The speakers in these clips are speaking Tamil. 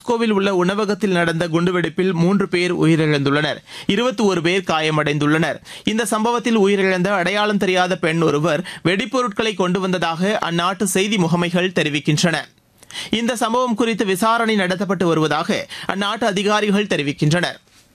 மாஸ்கோவில் உள்ள உணவகத்தில் நடந்த குண்டுவெடிப்பில் மூன்று பேர் உயிரிழந்துள்ளனர் இருபத்தி ஒரு பேர் காயமடைந்துள்ளனர் இந்த சம்பவத்தில் உயிரிழந்த அடையாளம் தெரியாத பெண் ஒருவர் வெடிப்பொருட்களை கொண்டு வந்ததாக அந்நாட்டு செய்தி முகமைகள் தெரிவிக்கின்றன இந்த சம்பவம் குறித்து விசாரணை நடத்தப்பட்டு வருவதாக அந்நாட்டு அதிகாரிகள் தெரிவிக்கின்றனர்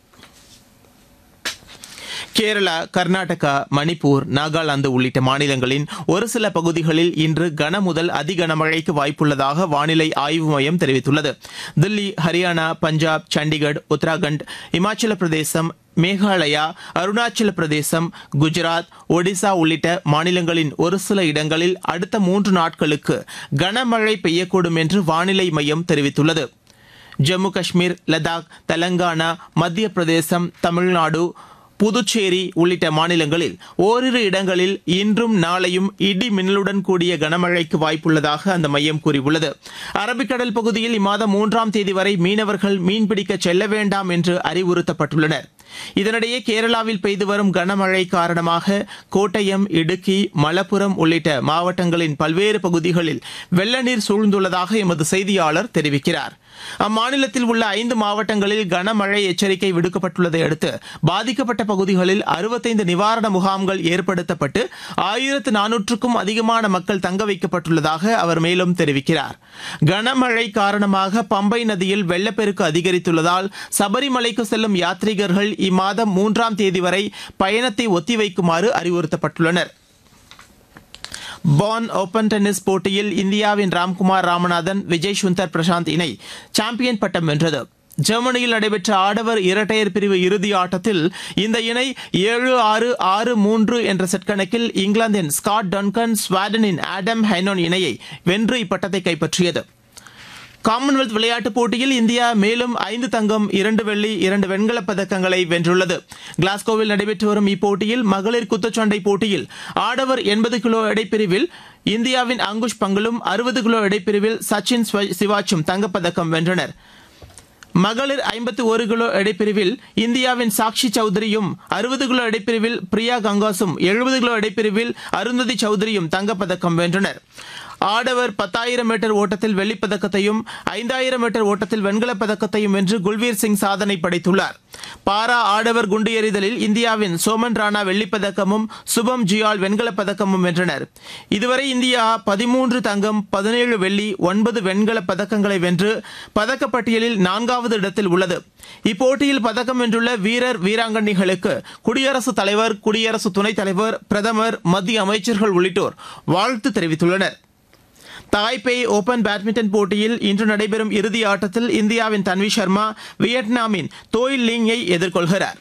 கேரளா கர்நாடகா மணிப்பூர் நாகாலாந்து உள்ளிட்ட மாநிலங்களின் ஒரு சில பகுதிகளில் இன்று கன முதல் அதி கனமழைக்கு வாய்ப்புள்ளதாக வானிலை ஆய்வு மையம் தெரிவித்துள்ளது தில்லி ஹரியானா பஞ்சாப் சண்டிகர் உத்தராகண்ட் இமாச்சல பிரதேசம் மேகாலயா அருணாச்சல பிரதேசம் குஜராத் ஒடிசா உள்ளிட்ட மாநிலங்களின் ஒரு சில இடங்களில் அடுத்த மூன்று நாட்களுக்கு கனமழை பெய்யக்கூடும் என்று வானிலை மையம் தெரிவித்துள்ளது ஜம்மு காஷ்மீர் லடாக் தெலங்கானா மத்திய பிரதேசம் தமிழ்நாடு புதுச்சேரி உள்ளிட்ட மாநிலங்களில் ஓரிரு இடங்களில் இன்றும் நாளையும் இடி மின்னலுடன் கூடிய கனமழைக்கு வாய்ப்புள்ளதாக அந்த மையம் கூறியுள்ளது அரபிக்கடல் பகுதியில் இம்மாதம் மூன்றாம் தேதி வரை மீனவர்கள் மீன்பிடிக்க செல்ல வேண்டாம் என்று அறிவுறுத்தப்பட்டுள்ளனர் இதனிடையே கேரளாவில் பெய்து வரும் கனமழை காரணமாக கோட்டயம் இடுக்கி மலப்புரம் உள்ளிட்ட மாவட்டங்களின் பல்வேறு பகுதிகளில் வெள்ள நீர் சூழ்ந்துள்ளதாக எமது செய்தியாளர் தெரிவிக்கிறார் அம்மாநிலத்தில் உள்ள ஐந்து மாவட்டங்களில் கனமழை எச்சரிக்கை விடுக்கப்பட்டுள்ளதை அடுத்து பாதிக்கப்பட்ட பகுதிகளில் அறுபத்தைந்து நிவாரண முகாம்கள் ஏற்படுத்தப்பட்டு ஆயிரத்து நானூற்றுக்கும் அதிகமான மக்கள் தங்க வைக்கப்பட்டுள்ளதாக அவர் மேலும் தெரிவிக்கிறார் கனமழை காரணமாக பம்பை நதியில் வெள்ளப்பெருக்கு அதிகரித்துள்ளதால் சபரிமலைக்கு செல்லும் யாத்ரீகர்கள் இம்மாதம் மூன்றாம் தேதி வரை பயணத்தை ஒத்திவைக்குமாறு அறிவுறுத்தப்பட்டுள்ளனர் பான் ஓபன் டென்னிஸ் போட்டியில் இந்தியாவின் ராம்குமார் ராமநாதன் விஜய் சுந்தர் பிரசாந்த் இணை சாம்பியன் பட்டம் வென்றது ஜெர்மனியில் நடைபெற்ற ஆடவர் இரட்டையர் பிரிவு இறுதி ஆட்டத்தில் இந்த இணை ஏழு ஆறு ஆறு மூன்று என்ற செட் கணக்கில் இங்கிலாந்தின் ஸ்காட் டன்கன் ஸ்வாடனின் ஆடம் ஹைனோன் இணையை வென்று இப்பட்டத்தை கைப்பற்றியது காமன்வெல்த் விளையாட்டுப் போட்டியில் இந்தியா மேலும் ஐந்து தங்கம் இரண்டு வெள்ளி இரண்டு வெண்கலப் பதக்கங்களை வென்றுள்ளது கிளாஸ்கோவில் நடைபெற்று வரும் இப்போட்டியில் மகளிர் குத்துச்சண்டை போட்டியில் ஆடவர் எண்பது கிலோ எடைப்பிரிவில் இந்தியாவின் அங்குஷ் பங்கலும் அறுபது கிலோ எடைப்பிரிவில் சச்சின் சிவாச்சும் தங்கப்பதக்கம் வென்றனர் மகளிர் ஐம்பத்தி ஒரு கிலோ எடைப்பிரிவில் இந்தியாவின் சாக்ஷி சௌத்ரியும் அறுபது கிலோ எடைப்பிரிவில் பிரியா கங்காசும் எழுபது கிலோ எடைப்பிரிவில் அருந்ததி சௌத்ரியும் தங்கப்பதக்கம் வென்றனர் ஆடவர் பத்தாயிரம் மீட்டர் ஓட்டத்தில் வெள்ளிப் பதக்கத்தையும் ஐந்தாயிரம் மீட்டர் ஓட்டத்தில் வெண்கலப் பதக்கத்தையும் வென்று குல்வீர் சிங் சாதனை படைத்துள்ளார் பாரா ஆடவர் குண்டு எறிதலில் இந்தியாவின் சோமன் ராணா வெள்ளிப் பதக்கமும் சுபம் ஜியால் வெண்கலப் பதக்கமும் வென்றனர் இதுவரை இந்தியா பதிமூன்று தங்கம் பதினேழு வெள்ளி ஒன்பது வெண்கலப் பதக்கங்களை வென்று பதக்கப்பட்டியலில் நான்காவது இடத்தில் உள்ளது இப்போட்டியில் பதக்கம் வென்றுள்ள வீரர் வீராங்கனைகளுக்கு குடியரசுத் தலைவர் குடியரசு துணைத் தலைவர் பிரதமர் மத்திய அமைச்சர்கள் உள்ளிட்டோர் வாழ்த்து தெரிவித்துள்ளனர் தாய்பேய் ஓபன் பேட்மிண்டன் போட்டியில் இன்று நடைபெறும் இறுதி ஆட்டத்தில் இந்தியாவின் தன்வி சர்மா வியட்நாமின் தோய் லிங்கை எதிர்கொள்கிறார்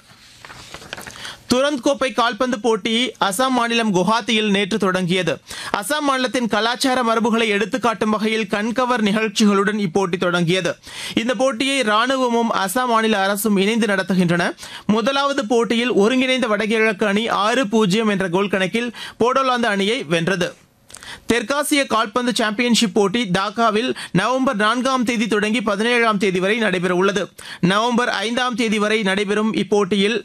துரந்த் கோப்பை கால்பந்து போட்டி அசாம் மாநிலம் குவஹாத்தியில் நேற்று தொடங்கியது அசாம் மாநிலத்தின் கலாச்சார மரபுகளை எடுத்துக்காட்டும் வகையில் கண்கவர் நிகழ்ச்சிகளுடன் இப்போட்டி தொடங்கியது இந்த போட்டியை ராணுவமும் அசாம் மாநில அரசும் இணைந்து நடத்துகின்றன முதலாவது போட்டியில் ஒருங்கிணைந்த வடகிழக்கு அணி ஆறு பூஜ்ஜியம் என்ற கோல் கணக்கில் போடோலாந்து அணியை வென்றது தெற்காசிய கால்பந்து சாம்பியன்ஷிப் போட்டி டாக்காவில் நவம்பர் நான்காம் தேதி தொடங்கி பதினேழாம் தேதி வரை நடைபெறவுள்ளது நவம்பர் ஐந்தாம் தேதி வரை நடைபெறும் இப்போட்டியில்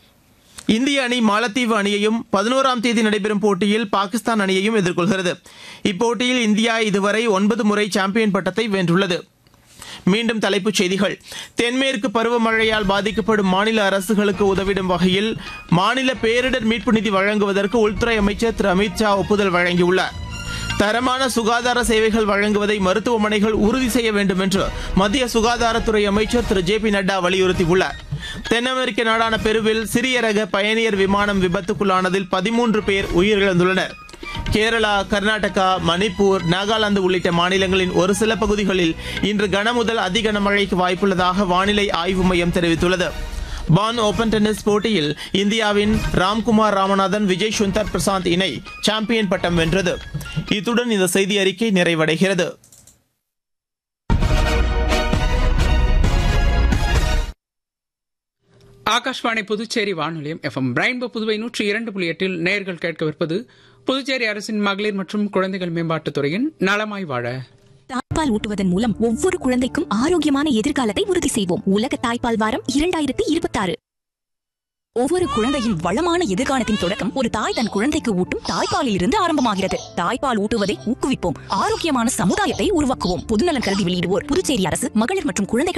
இந்திய அணி மாலத்தீவு அணியையும் பதினோராம் தேதி நடைபெறும் போட்டியில் பாகிஸ்தான் அணியையும் எதிர்கொள்கிறது இப்போட்டியில் இந்தியா இதுவரை ஒன்பது முறை சாம்பியன் பட்டத்தை வென்றுள்ளது மீண்டும் தலைப்புச் செய்திகள் தென்மேற்கு பருவமழையால் பாதிக்கப்படும் மாநில அரசுகளுக்கு உதவிடும் வகையில் மாநில பேரிடர் மீட்பு நிதி வழங்குவதற்கு உள்துறை அமைச்சர் திரு அமித்ஷா ஒப்புதல் வழங்கியுள்ளார் தரமான சுகாதார சேவைகள் வழங்குவதை மருத்துவமனைகள் உறுதி செய்ய வேண்டும் என்று மத்திய சுகாதாரத்துறை அமைச்சர் திரு ஜே பி நட்டா வலியுறுத்தியுள்ளார் தென் அமெரிக்க நாடான பெருவில் சிறிய ரக பயணியர் விமானம் விபத்துக்குள்ளானதில் பதிமூன்று பேர் உயிரிழந்துள்ளனர் கேரளா கர்நாடகா மணிப்பூர் நாகாலாந்து உள்ளிட்ட மாநிலங்களின் ஒரு சில பகுதிகளில் இன்று கனமுதல் அதி கனமழைக்கு வாய்ப்புள்ளதாக வானிலை ஆய்வு மையம் தெரிவித்துள்ளது பான் ஓபன் டென்னிஸ் போட்டியில் இந்தியாவின் ராம்குமார் ராமநாதன் விஜய் சுந்தர் பிரசாந்த் இணை சாம்பியன் பட்டம் வென்றது இத்துடன் இந்த செய்தி அறிக்கை நிறைவடைகிறது ஆகாஷ்வாணி புதுச்சேரி வானொலியம் எஃப்எம் ரெயின்போ புதுவை நூற்றி இரண்டு புள்ளி எட்டில் நேர்கள் கேட்கவிருப்பது புதுச்சேரி அரசின் மகளிர் மற்றும் குழந்தைகள் மேம்பாட்டுத் துறையின் நலமாய் வாழ தாய்ப்பால் ஊட்டுவதன் மூலம் ஒவ்வொரு குழந்தைக்கும் ஆரோக்கியமான எதிர்காலத்தை உறுதி செய்வோம் உலக தாய்ப்பால் வாரம் இரண்டாயிரத்தி இருபத்தி ஆறு ஒவ்வொரு குழந்தையின் வளமான எதிர்காலத்தின் தொடக்கம் ஒரு தாய் தன் குழந்தைக்கு ஊட்டும் தாய்ப்பாலில் இருந்து ஆரம்பமாகிறது தாய்ப்பால் ஊட்டுவதை ஊக்குவிப்போம் ஆரோக்கியமான சமுதாயத்தை உருவாக்குவோம் பொதுநலன் கருதி வெளியிடுவோர் புதுச்சேரி அரசு மகளிர் மற்றும் குழந்தைகள்